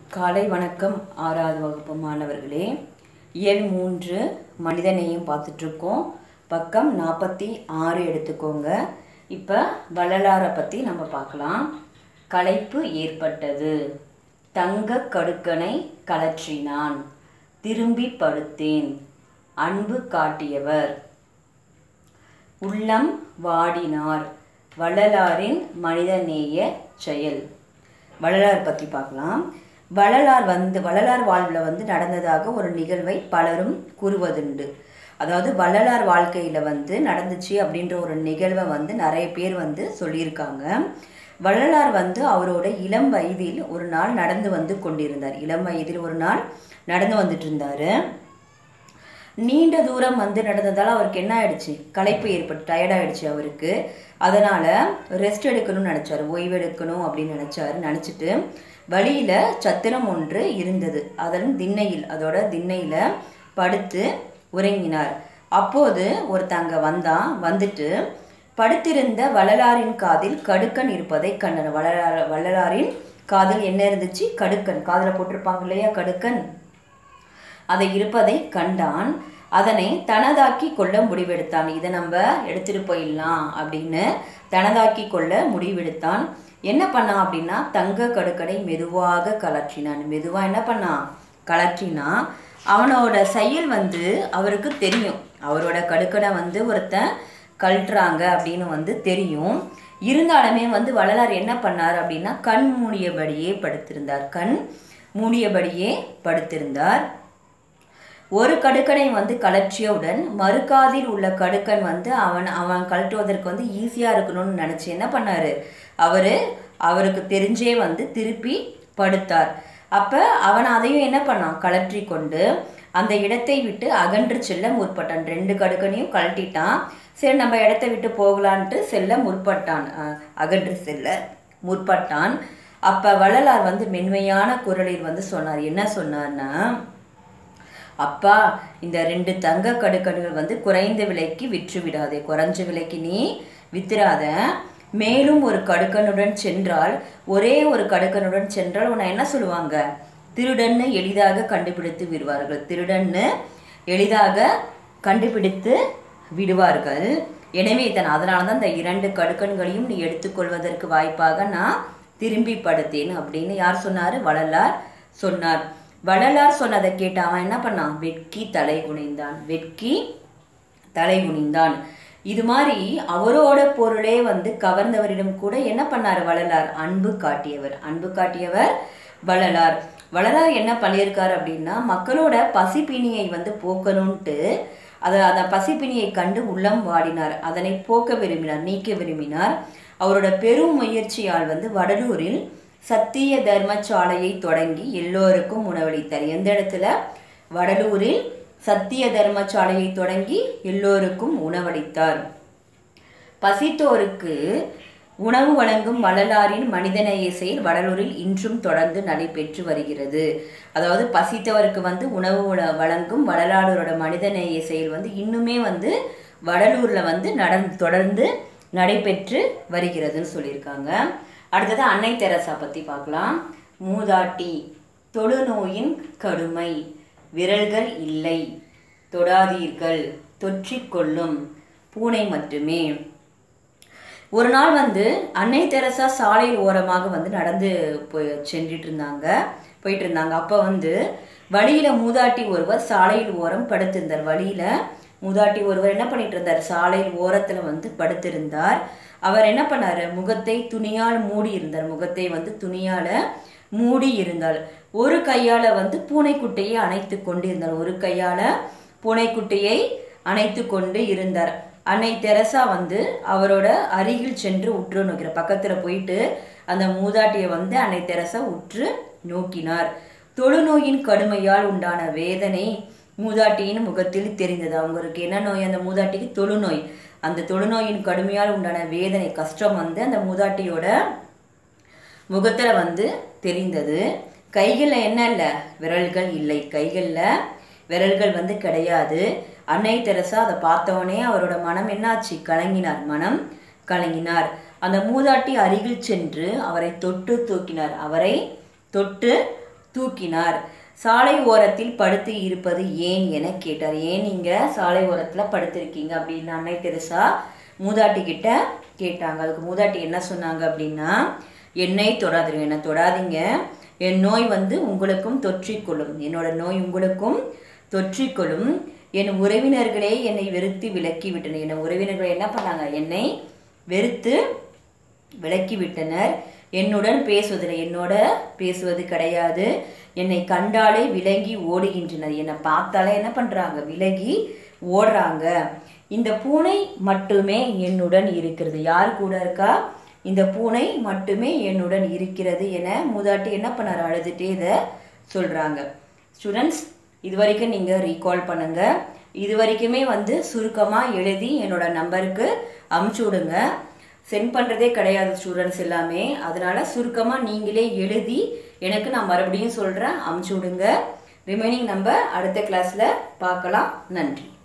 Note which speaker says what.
Speaker 1: காலை வணக்கம் ஆறாவது வகுப்பு மாணவர்களே இயல் மூன்று மனிதநேயம் பார்த்துட்ருக்கோம் பக்கம் நாற்பத்தி ஆறு எடுத்துக்கோங்க இப்போ வள்ளலாரை பற்றி நம்ம பார்க்கலாம் களைப்பு ஏற்பட்டது தங்க கடுக்கனை கலற்றினான் திரும்பி படுத்தேன் அன்பு காட்டியவர் உள்ளம் வாடினார் வள்ளலாரின் மனிதநேய செயல் வள்ளலார் பற்றி பார்க்கலாம் வள்ளலார் வந்து வள்ளலார் வாழ்வில் வந்து நடந்ததாக ஒரு நிகழ்வை பலரும் கூறுவதுண்டு அதாவது வள்ளலார் வாழ்க்கையில் வந்து நடந்துச்சு அப்படின்ற ஒரு நிகழ்வை வந்து நிறைய பேர் வந்து சொல்லியிருக்காங்க வள்ளலார் வந்து அவரோட இளம் வயதில் ஒரு நாள் நடந்து வந்து கொண்டிருந்தார் இளம் வயதில் ஒரு நாள் நடந்து வந்துட்டு இருந்தாரு நீண்ட தூரம் வந்து நடந்ததால் அவருக்கு என்ன ஆயிடுச்சு களைப்பு ஏற்பட்டு டயர்டாயிடுச்சு அவருக்கு அதனால ரெஸ்ட் எடுக்கணும்னு நினைச்சாரு ஓய்வு எடுக்கணும் அப்படின்னு நினைச்சாரு நினைச்சிட்டு வழியில சத்திரம் ஒன்று இருந்தது அதன் திண்ணையில் அதோட திண்ணையில படுத்து உறங்கினார் அப்போது ஒருத்தங்க வந்தான் வந்துட்டு படுத்திருந்த வள்ளலாரின் காதில் கடுக்கன் இருப்பதை கண்டனர் வள்ளலார் வள்ளலாரின் காதில் என்ன இருந்துச்சு கடுக்கன் காதில் போட்டிருப்பாங்க இல்லையா கடுக்கன் அதை இருப்பதை கண்டான் அதனை தனதாக்கி கொள்ள முடிவெடுத்தான் இதை நம்ம எடுத்துட்டு போயிடலாம் அப்படின்னு தனதாக்கி கொள்ள முடிவெடுத்தான் என்ன பண்ணான் அப்படின்னா தங்க கடுக்கனை மெதுவாக கலற்றினான் மெதுவா என்ன பண்ணான் கலற்றினான் அவனோட செயல் வந்து அவருக்கு தெரியும் அவரோட கடுக்கனை வந்து ஒருத்தன் கழட்டுறாங்க அப்படின்னு வந்து தெரியும் இருந்தாலுமே வந்து வள்ளலார் என்ன பண்ணார் அப்படின்னா கண் மூடியபடியே படுத்திருந்தார் கண் மூடியபடியே படுத்திருந்தார் ஒரு கடுக்கனை வந்து கலற்றியவுடன் மறுகாதில் உள்ள கடுக்கன் வந்து அவன் அவன் கழட்டுவதற்கு வந்து ஈஸியாக இருக்கணும்னு நினச்சி என்ன பண்ணாரு அவரு அவருக்கு தெரிஞ்சே வந்து திருப்பி படுத்தார் அப்போ அவன் அதையும் என்ன பண்ணான் கலற்றி கொண்டு அந்த இடத்தை விட்டு அகன்று செல்ல முற்பட்டான் ரெண்டு கடுக்கனையும் கழட்டிட்டான் சரி நம்ம இடத்த விட்டு போகலான்ட்டு செல்ல முற்பட்டான் அகன்று செல்ல முற்பட்டான் அப்போ வள்ளலார் வந்து மென்மையான குரலில் வந்து சொன்னார் என்ன சொன்னார்னா அப்பா இந்த ரெண்டு தங்க கடுக்கடுகள் வந்து குறைந்த விலைக்கு விற்று விடாதே குறைஞ்ச விலைக்கு நீ வித்துறாத மேலும் ஒரு கடுக்கனுடன் சென்றால் ஒரே ஒரு கடுக்கனுடன் சென்றால் உன்னை என்ன சொல்லுவாங்க திருடன்னு எளிதாக கண்டுபிடித்து விடுவார்கள் திருடன்னு எளிதாக கண்டுபிடித்து விடுவார்கள் எனவே தன் அதனால தான் இந்த இரண்டு கடுக்கன்களையும் நீ எடுத்துக்கொள்வதற்கு வாய்ப்பாக நான் திரும்பி படுத்தேன் அப்படின்னு யார் சொன்னாரு வள்ளலார் சொன்னார் வள்ளலார் சொன்னதை கேட்டு அவன் என்ன பண்ணான் வெட்கி தலை குனிந்தான் வெட்கி தலை குனிந்தான் இது மாதிரி அவரோட பொருளே வந்து கவர்ந்தவரிடம் கூட என்ன பண்ணார் வள்ளலார் அன்பு காட்டியவர் அன்பு காட்டியவர் வள்ளலார் வள்ளலார் என்ன பண்ணியிருக்காரு அப்படின்னா மக்களோட பசிப்பிணியை வந்து போக்கணும்ட்டு அதை அந்த பசிப்பிணியை கண்டு உள்ளம் வாடினார் அதனை போக்க விரும்பினார் நீக்க விரும்பினார் அவரோட பெரும் முயற்சியால் வந்து வடலூரில் சத்திய தர்மசாலையை தொடங்கி எல்லோருக்கும் உணவளித்தார் எந்த இடத்துல வடலூரில் சத்திய தர்மசாலையை தொடங்கி எல்லோருக்கும் உணவளித்தார் பசித்தோருக்கு உணவு வழங்கும் வள்ளலாரின் மனிதநேய செயல் வடலூரில் இன்றும் தொடர்ந்து நடைபெற்று வருகிறது அதாவது பசித்தவருக்கு வந்து உணவு வழங்கும் வள்ளலாரோட மனிதநேய செயல் வந்து இன்னுமே வந்து வடலூர்ல வந்து நடந்து தொடர்ந்து நடைபெற்று வருகிறதுன்னு சொல்லியிருக்காங்க அடுத்தது அன்னை தெரசா பற்றி பார்க்கலாம் மூதாட்டி தொழுநோயின் கடுமை விரல்கள் இல்லை தொடாதீர்கள் தொற்றிக்கொள்ளும் பூனை மட்டுமே ஒரு நாள் வந்து அன்னை தெரசா சாலையில் ஓரமாக வந்து நடந்து போய் சென்றுட்டு இருந்தாங்க போயிட்டு இருந்தாங்க அப்போ வந்து வழியில மூதாட்டி ஒருவர் சாலையில் ஓரம் படுத்திருந்தார் வழியில மூதாட்டி ஒருவர் என்ன பண்ணிட்டு இருந்தார் சாலையில் ஓரத்துல வந்து படுத்திருந்தார் அவர் என்ன பண்ணாரு முகத்தை துணியால் மூடி இருந்தார் முகத்தை வந்து துணியால மூடி இருந்தால் ஒரு கையால வந்து பூனைக்குட்டையை அணைத்து கொண்டு இருந்தார் ஒரு கையால பூனைக்குட்டையை அணைத்து கொண்டு இருந்தார் அன்னை தெரசா வந்து அவரோட அருகில் சென்று உற்று நோக்கிற பக்கத்துல போயிட்டு அந்த மூதாட்டியை வந்து அன்னை தெரசா உற்று நோக்கினார் தொழுநோயின் கடுமையால் உண்டான வேதனை மூதாட்டியின் முகத்தில் தெரிந்தது அவங்களுக்கு என்ன நோய் அந்த மூதாட்டிக்கு தொழுநோய் அந்த தொழுநோயின் கடுமையால் உண்டான வேதனை கஷ்டம் வந்து அந்த மூதாட்டியோட முகத்துல வந்து தெரிந்தது கைகளில் என்ன இல்லை விரல்கள் இல்லை கைகளில் விரல்கள் வந்து கிடையாது அன்னை தெரசா அதை பார்த்தவொடனே அவரோட மனம் என்னாச்சு கலங்கினார் மனம் கலங்கினார் அந்த மூதாட்டி அருகில் சென்று அவரை தொட்டு தூக்கினார் அவரை தொட்டு தூக்கினார் சாலை ஓரத்தில் படுத்து இருப்பது ஏன் என கேட்டார் ஏன் நீங்க சாலை ஓரத்துல படுத்திருக்கீங்க அப்படின்னு அன்னை தெரசா மூதாட்டி கிட்ட கேட்டாங்க அதுக்கு மூதாட்டி என்ன சொன்னாங்க அப்படின்னா என்னை தொடாதீங்க என்னை தொடாதீங்க என் நோய் வந்து உங்களுக்கும் தொற்றிக்கொள்ளும் என்னோட நோய் உங்களுக்கும் தொற்றிக்கொள்ளும் என் உறவினர்களே என்னை வெறுத்து விலக்கி விட்டனர் என் உறவினர்கள் என்ன பண்ணாங்க என்னை வெறுத்து விலக்கி விட்டனர் என்னுடன் பேசுவதில்லை என்னோட பேசுவது கிடையாது என்னை கண்டாலே விலகி ஓடுகின்றனர் என்னை பார்த்தாலே என்ன பண்றாங்க விலகி ஓடுறாங்க இந்த பூனை மட்டுமே என்னுடன் இருக்கிறது யார் கூட இருக்கா இந்த பூனை மட்டுமே என்னுடன் இருக்கிறது என மூதாட்டி என்ன பண்ணாரு அழுதுட்டே இதை சொல்றாங்க ஸ்டூடெண்ட்ஸ் இது வரைக்கும் நீங்க ரீகால் பண்ணுங்க இது வரைக்குமே வந்து சுருக்கமா எழுதி என்னோட நம்பருக்கு அமுச்சு விடுங்க சென்ட் பண்ணுறதே கிடையாது ஸ்டூடெண்ட்ஸ் எல்லாமே அதனால சுருக்கமாக நீங்களே எழுதி எனக்கு நான் மறுபடியும் சொல்கிறேன் அமுச்சு விடுங்க ரிமைனிங் நம்ம அடுத்த கிளாஸில் பார்க்கலாம் நன்றி